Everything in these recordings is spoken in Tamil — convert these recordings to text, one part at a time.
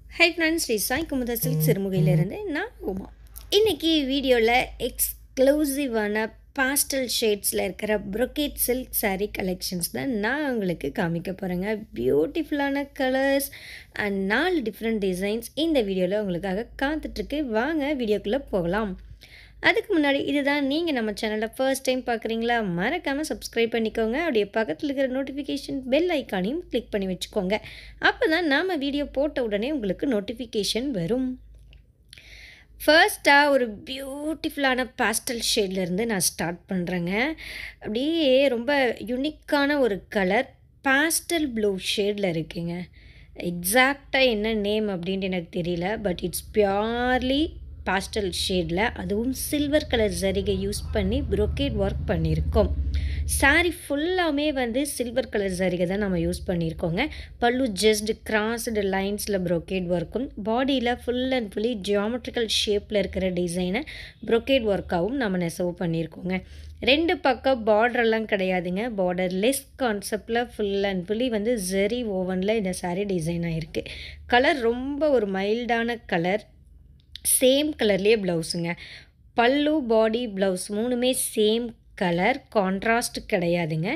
high friends Sri Sai Kumutha silk சிறுமுகையிலிருந்து நான் உமா இன்னைக்கு வீடியோவில் எக்ஸ்க்ளூசிவான பாஸ்டல் ஷேட்ஸில் இருக்கிற brocade சில்க் saree கலெக்ஷன்ஸ் தான் நான் உங்களுக்கு காமிக்க போகிறேங்க பியூட்டிஃபுல்லான கலர்ஸ் அண்ட் நாலு டிஃப்ரெண்ட் டிசைன்ஸ் இந்த வீடியோவில் உங்களுக்காக காத்துட்ருக்கு வாங்க வீடியோக்குள்ளே போகலாம் அதுக்கு முன்னாடி இதுதான் நீங்கள் நம்ம சேனலை ஃபர்ஸ்ட் டைம் பார்க்குறீங்களா மறக்காமல் சப்ஸ்கிரைப் பண்ணிக்கோங்க அப்படியே பக்கத்தில் இருக்கிற நோட்டிஃபிகேஷன் பெல் ஐக்கானையும் கிளிக் பண்ணி வச்சுக்கோங்க அப்போ தான் நாம் வீடியோ போட்ட உடனே உங்களுக்கு நோட்டிஃபிகேஷன் வரும் ஃபர்ஸ்ட்டாக ஒரு பியூட்டிஃபுல்லான பாஸ்டல் ஷேட்லேருந்து நான் ஸ்டார்ட் பண்ணுறேங்க அப்படியே ரொம்ப யுனிக்கான ஒரு கலர் பாஸ்டல் ப்ளூ ஷேடில் இருக்குங்க எக்ஸாக்டாக என்ன நேம் அப்படின்ட்டு எனக்கு தெரியல பட் இட்ஸ் பியூர்லி பாஸ்டல் ஷேடில் அதுவும் சில்வர் கலர் ஜரிகை யூஸ் பண்ணி brocade ஒர்க் பண்ணியிருக்கோம் saree ஃபுல்லாமே வந்து சில்வர் கலர் ஜரிகை தான் நம்ம யூஸ் பண்ணியிருக்கோங்க பல்லு ஜஸ்ட் கிராஸ்டு லைன்ஸில் brocade ஒர்க்கும் பாடியில் ஃபுல் அண்ட் ஃபுல்லி ஜியாமெட்ரிக்கல் ஷேப்பில் இருக்கிற டிசைனை brocade ஒர்க்காகவும் நம்ம நெசவு பண்ணியிருக்கோங்க ரெண்டு பக்கம் பார்டரெல்லாம் கிடையாதுங்க பார்டர்லெஸ் கான்செப்டில் ஃபுல் அண்ட் ஃபுல்லி வந்து ஜெரி ஓவனில் இந்த saree டிசைன் ஆகிருக்கு கலர் ரொம்ப ஒரு மைல்டான கலர் சேம் கலர்லேயே ப்ளவுஸுங்க பல்லு பாடி ப்ளவுஸ் மூணுமே சேம் கலர் கான்ட்ராஸ்ட் கிடையாதுங்க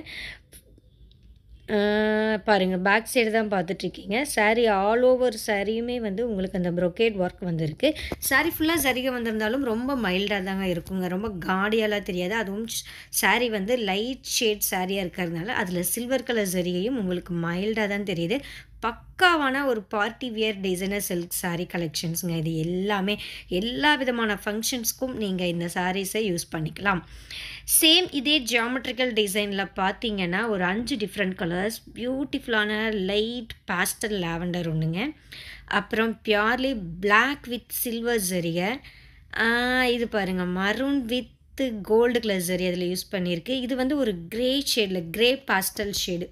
பாருங்கள் பேக் சைடு தான் பார்த்துட்ருக்கீங்க saree ஆல் ஓவர் சாரியுமே வந்து உங்களுக்கு அந்த brocade ஒர்க் வந்திருக்கு saree ஃபுல்லாக சரிகை வந்திருந்தாலும் ரொம்ப மைல்டாக தாங்க இருக்குங்க ரொம்ப காடியாலாம் தெரியாது அதுவும் saree வந்து லைட் ஷேட் சாரியாக இருக்கிறதுனால அதில் சில்வர் கலர் சரிகையும் உங்களுக்கு மைல்டாக தான் தெரியுது பக்காவான ஒரு party wear designer silk saree கலெக்ஷன்ஸுங்க இது எல்லாமே எல்லா விதமான ஃபங்க்ஷன்ஸ்க்கும் நீங்கள் இந்த சாரீஸை யூஸ் பண்ணிக்கலாம் சேம் இதே ஜியாமெட்ரிக்கல் டிசைனில் பார்த்தீங்கன்னா ஒரு அஞ்சு டிஃப்ரெண்ட் கலர்ஸ் பியூட்டிஃபுல்லான லைட் பாஸ்டல் லாவெண்டர் ஒன்றுங்க அப்புறம் பியூர்லி பிளாக் வித் சில்வர் ஜரிகை இது பாருங்கள் மரூன் வித் கோல்டு கலர் ஜரி அதில் யூஸ் பண்ணியிருக்கு இது வந்து ஒரு கிரே ஷேடில் கிரே பாஸ்டல் ஷேடு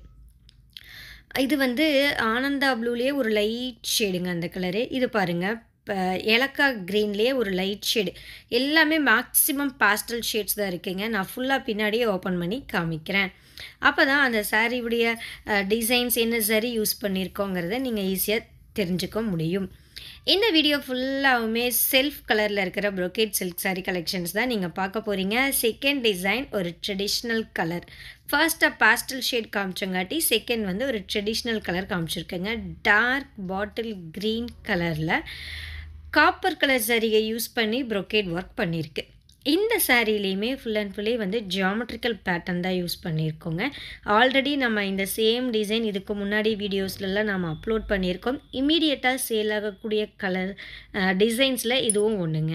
இது வந்து ஆனந்தா ப்ளூலேயே ஒரு லைட் ஷேடுங்க அந்த கலரு இது பாருங்கள் இப்போ ஏலக்கா க்ரீன்லேயே ஒரு லைட் ஷேடு எல்லாமே மேக்ஸிமம் பாஸ்டல் ஷேட்ஸ் தான் இருக்குங்க நான் ஃபுல்லாக பின்னாடியே ஓப்பன் பண்ணி காமிக்கிறேன் அப்போ தான் அந்த சாரியுடைய டிசைன்ஸ் என்ன சரி யூஸ் பண்ணியிருக்கோங்கிறத நீங்கள் ஈஸியாக தெரிஞ்சுக்க முடியும் இந்த வீடியோ ஃபுல்லாகவுமே செல்ஃப் கலரில் இருக்கிற brocade சில்க் saree கலெக்ஷன்ஸ் தான் நீங்கள் பார்க்க போகிறீங்க செகண்ட் டிசைன் ஒரு ட்ரெடிஷ்னல் கலர் ஃபர்ஸ்ட்டாக பாஸ்டல் ஷேட் காமிச்சங்காட்டி செகண்ட் வந்து ஒரு ட்ரெடிஷ்னல் கலர் காமிச்சிருக்கேங்க டார்க் பாட்டில் க்ரீன் கலரில் காப்பர் கலர் சரிகை யூஸ் பண்ணி brocade ஒர்க் பண்ணியிருக்கு இந்த சாரீலேயுமே ஃபுல் அண்ட் ஃபுல்லி வந்து ஜியாமெட்ரிக்கல் பேட்டர்ன் தான் யூஸ் பண்ணியிருக்கோங்க ஆல்ரெடி நம்ம இந்த சேம் டிசைன் இதுக்கு முன்னாடி வீடியோஸ்லலாம் நம்ம அப்லோட் பண்ணியிருக்கோம் இமீடியட்டாக சேல் ஆகக்கூடிய கலர் டிசைன்ஸில் இதுவும் ஒன்றுங்க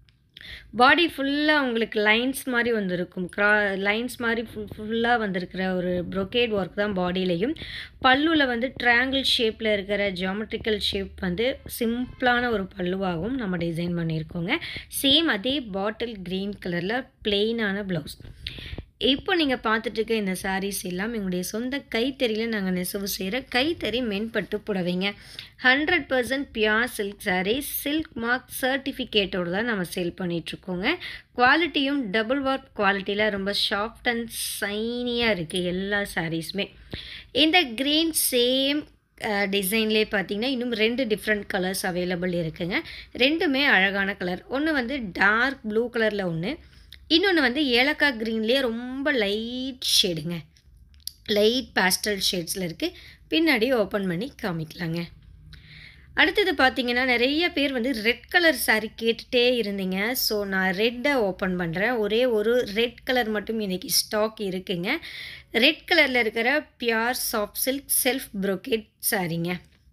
பாடி ஃபுல்லாக உங்களுக்கு லைன்ஸ் மாதிரி வந்திருக்கும் க்ரா லைன்ஸ் மாதிரி ஃபுல் ஃபுல்லாக வந்திருக்கிற ஒரு brocade ஒர்க் தான் பாடியிலையும் பல்லுவில் வந்து ட்ரையாங்கிள் ஷேப்பில் இருக்கிற ஜியாமெட்ரிக்கல் ஷேப் வந்து சிம்பிளான ஒரு பல்லுவாகவும் நம்ம டிசைன் பண்ணியிருக்கோங்க சேம் அதே பாட்டில் க்ரீன் கலரில் பிளெயினான ப்ளவுஸ் இப்போ நீங்கள் பார்த்துட்டு இருக்க இந்த சாரீஸ் எல்லாம் எங்களுடைய சொந்த கைத்தறியில் நாங்கள் நெசவு செய்கிற கைத்தறி மென்பட்டு புடவைங்க hundred percent pure silk sarees silk mark சர்டிஃபிகேட்டோடு தான் நம்ம சேல் பண்ணிகிட்ருக்கோங்க குவாலிட்டியும் டபுள் ஒர்க் குவாலிட்டியில் ரொம்ப சாஃப்ட் அண்ட் சைனியாக இருக்குது எல்லா சாரீஸுமே இந்த க்ரீன் சேம் டிசைன்லேயே பார்த்தீங்கன்னா இன்னும் ரெண்டு டிஃப்ரெண்ட் கலர்ஸ் அவைலபிள் இருக்குங்க ரெண்டுமே அழகான கலர் ஒன்று வந்து டார்க் ப்ளூ கலரில் ஒன்று இன்னொன்று வந்து ஏலக்காய் க்ரீன்லேயே ரொம்ப லைட் ஷேடுங்க லைட் பாஸ்டல் ஷேட்ஸில் இருக்குது பின்னாடி ஓப்பன் பண்ணி காமிக்கலாங்க அடுத்தது பார்த்தீங்கன்னா நிறைய பேர் வந்து ரெட் கலர் saree கேட்டுகிட்டே இருந்தீங்க ஸோ நான் ரெட்டை ஓப்பன் பண்ணுறேன் ஒரே ஒரு ரெட் கலர் மட்டும் இன்றைக்கி ஸ்டாக் இருக்குங்க ரெட் கலரில் இருக்கிற pure soft silk self brocade சாரீங்க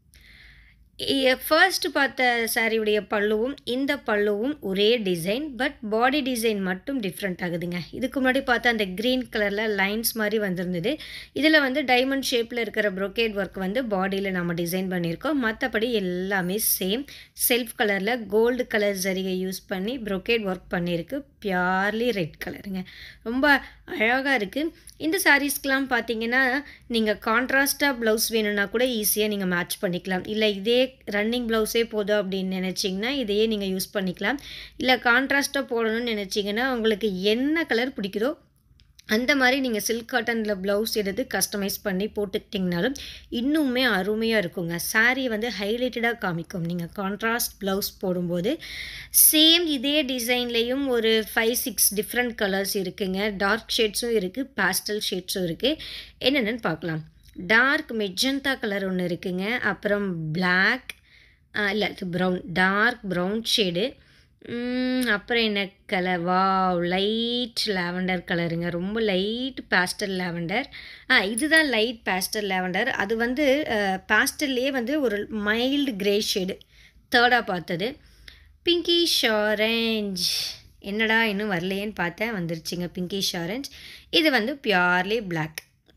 ஃபர்ஸ்ட் பார்த்த சாரியுடைய பல்லுவும் இந்த பல்லுவும் ஒரே டிசைன் பட் பாடி டிசைன் மட்டும் டிஃப்ரெண்ட் ஆகுதுங்க இதுக்கு முன்னாடி பார்த்தா அந்த க்ரீன் கலரில் லைன்ஸ் மாதிரி வந்திருந்தது இதில் வந்து டைமண்ட் ஷேப்பில் இருக்கிற brocade ஒர்க் வந்து பாடியில் நம்ம டிசைன் பண்ணியிருக்கோம் மற்றபடி எல்லாமே சேம் செல்ஃப் கலரில் கோல்டு கலர் ஜரிகை யூஸ் பண்ணி brocade ஒர்க் பண்ணியிருக்கு பியூர்லி ரெட் கலருங்க ரொம்ப அழகாக இருக்குது இந்த சாரீஸ்க்கெலாம் பார்த்தீங்கன்னா நீங்கள் கான்ட்ராஸ்ட்டாக ப்ளவுஸ் வேணும்னா கூட ஈஸியாக நீங்கள் மேட்ச் பண்ணிக்கலாம் இல்லை இதே ரன்னிங் ப்ளவுஸே போதும் அப்படின்னு நினச்சிங்கன்னா இதையே நீங்கள் யூஸ் பண்ணிக்கலாம் இல்லை கான்ட்ராஸ்ட்டாக போடணும்னு நினச்சிங்கன்னா உங்களுக்கு என்ன கலர் பிடிக்குதோ அந்த மாதிரி நீங்கள் சில்க் காட்டனில் ப்ளவுஸ் எடுத்து கஸ்டமைஸ் பண்ணி போட்டுக்கிட்டிங்கனாலும் இன்னுமே அருமையாக இருக்குங்க சாரீ வந்து ஹைலைட்டடாக காமிக்கும் நீங்கள் கான்ட்ராஸ்ட் ப்ளவுஸ் போடும்போது சேம் இதே டிசைன்லேயும் ஒரு ஃபைவ் சிக்ஸ் டிஃப்ரெண்ட் கலர்ஸ் இருக்குங்க டார்க் ஷேட்ஸும் இருக்குது பேஸ்டல் ஷேட்ஸும் இருக்குது என்னென்னு பார்க்கலாம் டார்க் மெஜந்தா கலர் ஒன்று இருக்குங்க அப்புறம் பிளாக் இல்லை இது ப்ரௌன் டார்க் ப்ரௌன் ஷேடு அப்புறம் என்ன கலர் வா லைட் லாவெண்டர் கலருங்க ரொம்ப லைட் பேஸ்டல் லாவெண்டர் ஆ இதுதான் லைட் பேஸ்டல் லாவெண்டர் அது வந்து பேஸ்டல்லே வந்து ஒரு மைல்டு கிரே ஷேடு தேர்டாக பார்த்தது பிங்கிஷ் ஆரஞ்ச் என்னடா இன்னும் வரலையேன்னு பார்த்தேன் வந்துருச்சுங்க பிங்கிஷ் ஆரஞ்ச் இது வந்து பியூர்லி பிளாக்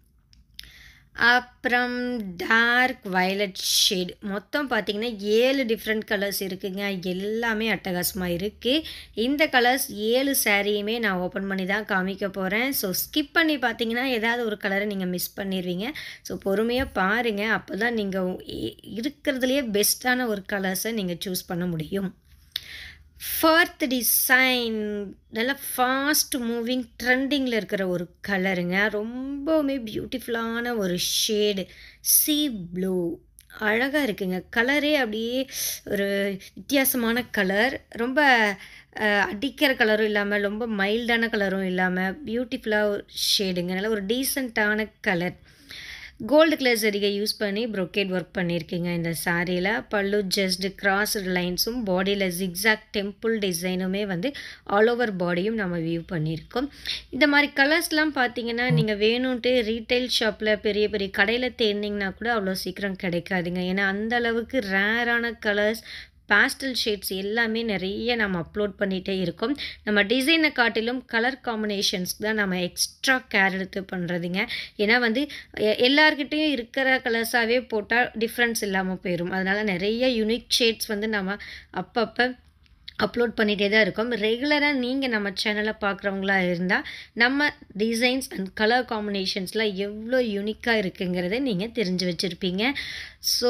அப்புறம் டார்க் வயலட் ஷேட் மொத்தம் பார்த்திங்கன்னா ஏழு டிஃப்ரெண்ட் கலர்ஸ் இருக்குங்க எல்லாமே அட்டகாசமாக இருக்குது இந்த கலர்ஸ் ஏழு சாரியுமே நான் ஓப்பன் பண்ணி தான் காமிக்க போகிறேன் ஸோ ஸ்கிப் பண்ணி பார்த்தீங்கன்னா ஏதாவது ஒரு கலரை நீங்கள் மிஸ் பண்ணிடுவீங்க ஸோ பொறுமையாக பாருங்கள் அப்போ தான் நீங்கள் இருக்கிறதுலையே பெஸ்ட்டான ஒரு கலர்ஸை நீங்கள் சூஸ் பண்ண முடியும் ஃபர்த் டிசைன் நல்லா ஃபாஸ்ட் மூவிங் ட்ரெண்டிங்கில் இருக்கிற ஒரு கலருங்க ரொம்பவுமே பியூட்டிஃபுல்லான ஒரு ஷேடு சீ ப்ளூ அழகாக இருக்குங்க கலரே அப்படியே ஒரு வித்தியாசமான கலர் ரொம்ப அடிக்கிற கலரும் இல்லாமல் ரொம்ப மைல்டான கலரும் இல்லாமல் பியூட்டிஃபுல்லாக ஷேடுங்க நல்லா ஒரு டீசெண்டான கலர் கோல்டு கலர் சரிகை யூஸ் பண்ணி ப்ரொக்கேட் ஒர்க் பண்ணியிருக்கீங்க இந்த சாரியில் பல்லு ஜஸ்ட் கிராஸ் லைன்ஸும் பாடியில் ஜிக்ஸாக் டெம்பிள் டிசைனுமே வந்து ஆல் ஓவர் பாடியும் நம்ம வியூ பண்ணியிருக்கோம் இந்த மாதிரி கலர்ஸ்லாம் பார்த்தீங்கன்னா நீங்கள் வேணும்ன்ட்டு ரீட்டைல் ஷாப்பில் பெரிய பெரிய கடையில் தேர்ந்தீங்கன்னா கூட அவ்வளோ சீக்கிரம் கிடைக்காதுங்க ஏன்னா அந்த அளவுக்கு ரேரான கலர்ஸ் பேஸ்டல் ஷேட்ஸ் எல்லாமே நிறைய நம்ம அப்லோட் பண்ணிகிட்டே இருக்கோம் நம்ம டிசைனை காட்டிலும் கலர் காம்பினேஷன்ஸ்க்கு தான் நம்ம எக்ஸ்ட்ரா கேர் எடுத்து பண்ணுறதுங்க ஏன்னா வந்து எல்லார்கிட்டேயும் இருக்கிற கலர்ஸாகவே போட்டால் டிஃப்ரென்ஸ் இல்லாமல் போயிடும் அதனால் நிறைய யூனிக் ஷேட்ஸ் வந்து நம்ம அப்பப்போ அப்லோட் பண்ணிகிட்டே தான் இருக்கோம் ரெகுலராக நீங்கள் நம்ம சேனலை பார்க்குறவங்களா இருந்தால் நம்ம டிசைன்ஸ் அண்ட் கலர் காம்பினேஷன்ஸ்லாம் எவ்வளோ யூனிக்காக இருக்குங்கிறத நீங்கள் தெரிஞ்சு வச்சுருப்பீங்க ஸோ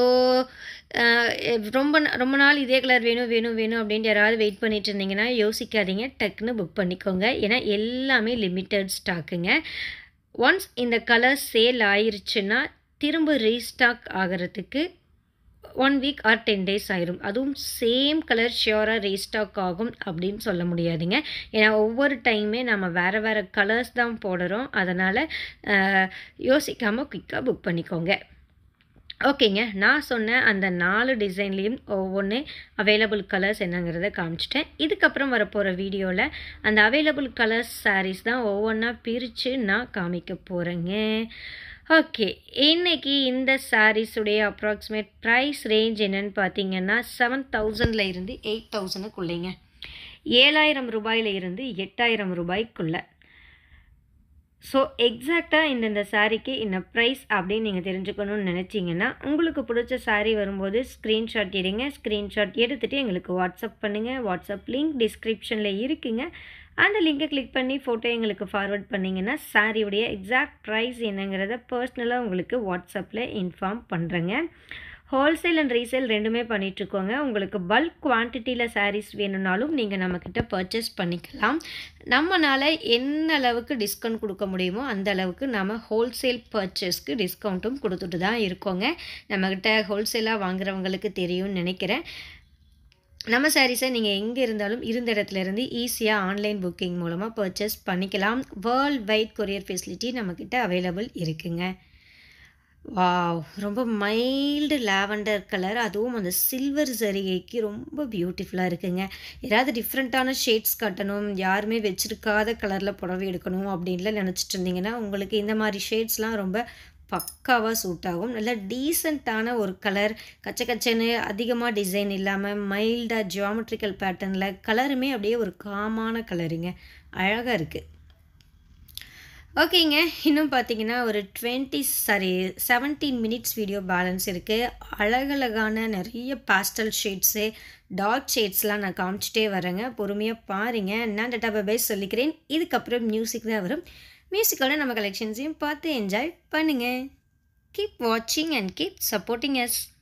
ரொம்ப ரொம்ப நாள் இதே கலர் வேணும் வேணும் வேணும் அப்படின்ட்டு யாராவது வெயிட் பண்ணிட்டு இருந்தீங்கன்னா யோசிக்காதீங்க டக்குன்னு புக் பண்ணிக்கோங்க ஏன்னா எல்லாமே லிமிட்டட் ஸ்டாக்குங்க ஒன்ஸ் இந்த கலர் சேல் ஆயிருச்சுன்னா திரும்ப ரீஸ்டாக் ஆகிறதுக்கு one week or ten days ஆயிரும் அதுவும் சேம் கலர் ஷியோராக ரீஸ்டாக் ஆகும் அப்படின்னு சொல்ல முடியாதுங்க ஏன்னா ஒவ்வொரு டைமே நம்ம வேறு வேறு கலர்ஸ் தான் போடுறோம் அதனால் யோசிக்காமல் குயிக்காக புக் பண்ணிக்கோங்க ஓகேங்க நான் சொன்ன அந்த நாலு டிசைன்லேயும் ஒவ்வொன்று அவைலபிள் கலர்ஸ் என்னங்கிறத காமிச்சிட்டேன் இதுக்கப்புறம் வரப்போகிற வீடியோவில் அந்த அவைலபிள் கலர்ஸ் சாரீஸ் தான் ஒவ்வொன்றா பிரித்து நான் காமிக்க போகிறேங்க ஓகே இன்றைக்கி இந்த சாரீஸுடைய அப்ராக்சிமேட் ப்ரைஸ் ரேஞ்ச் என்னென்னு பார்த்தீங்கன்னா செவன் தௌசண்டில் இருந்து எயிட் தௌசண்டுக்குள்ளேங்க ஏழாயிரம் ரூபாயில் இருந்து எட்டாயிரம் ரூபாய்க்குள்ளே ஸோ எக்ஸாக்டாக இந்தந்த சாரீக்கு இந்த ப்ரைஸ் அப்படின்னு நீங்கள் தெரிஞ்சுக்கணும்னு நினச்சிங்கன்னா உங்களுக்கு பிடிச்ச சாரீ வரும்போது ஸ்க்ரீன்ஷாட் எடுங்க ஸ்க்ரீன்ஷாட் எடுத்துகிட்டு எங்களுக்கு வாட்ஸ்அப் பண்ணுங்கள் வாட்ஸ்அப் லிங்க் டிஸ்கிரிப்ஷனில் இருக்குங்க அந்த லிங்கை கிளிக் பண்ணி ஃபோட்டோ எங்களுக்கு ஃபார்வர்ட் பண்ணிங்கன்னா சாரியுடைய எக்ஸாக்ட் ப்ரைஸ் என்னங்கிறத பர்சனலாக உங்களுக்கு வாட்ஸ்அப்பில் இன்ஃபார்ம் பண்ணுறேங்க ஹோல்சேல் அண்ட் ரீசேல் ரெண்டுமே பண்ணிகிட்ருக்கோங்க உங்களுக்கு பல்க் குவான்டிட்டியில் சாரீஸ் வேணும்னாலும் நீங்கள் நம்மக்கிட்ட பர்ச்சேஸ் பண்ணிக்கலாம் நம்மளால் என்ன அளவுக்கு டிஸ்கவுண்ட் கொடுக்க முடியுமோ அந்த அளவுக்கு நம்ம ஹோல்சேல் பர்ச்சேஸ்க்கு டிஸ்கவுண்ட்டும் கொடுத்துட்டு தான் இருக்கோங்க நம்மக்கிட்ட ஹோல்சேலாக வாங்குறவங்களுக்கு தெரியும்னு நினைக்கிறேன் நம்ம சாரீஸை நீங்கள் எங்கே இருந்தாலும் இருந்த இடத்துல இருந்து ஈஸியாக ஆன்லைன் புக்கிங் மூலமாக பர்ச்சேஸ் பண்ணிக்கலாம் வேர்ல்ட் வைட் கொரியர் ஃபெசிலிட்டி நம்மக்கிட்ட அவைலபிள் இருக்குங்க வாவ் ரொம்ப மைல்டு லாவெண்டர் கலர் அதுவும் அந்த சில்வர் சரிகைக்கு ரொம்ப பியூட்டிஃபுல்லாக இருக்குங்க ஏதாவது டிஃப்ரெண்ட்டான ஷேட்ஸ் கட்டணும் யாருமே வச்சுருக்காத கலரில் புடவை எடுக்கணும் அப்படின்லாம் நினச்சிட்டு இருந்தீங்கன்னா உங்களுக்கு இந்த மாதிரி ஷேட்ஸ்லாம் ரொம்ப பக்காவாக சூட் ஆகும் நல்ல டீசெண்டான ஒரு கலர் கச்ச கச்சன்னு அதிகமாக டிசைன் இல்லாமல் மைல்டாக ஜியாமெட்ரிக்கல் பேட்டர்னில் கலருமே அப்படியே ஒரு காமான கலருங்க அழகாக இருக்குது ஓகேங்க இன்னும் பார்த்தீங்கன்னா ஒரு twenty sorry seventeen minutes video balance இருக்குது அழகழகான நிறைய பாஸ்டல் ஷேட்ஸு டார்க் ஷேட்ஸ்லாம் நான் காமிச்சிட்டே வரேங்க பொறுமையாக பாருங்கள் நான் டேட்டா பை சொல்லிக்கிறேன் இதுக்கப்புறம் மியூசிக் தான் வரும் மியூசிக்கோட நம்ம கலெக்ஷன்ஸையும் பார்த்து என்ஜாய் பண்ணுங்கள் கீப் வாட்சிங் அண்ட் கீப் சப்போர்ட்டிங் எஸ்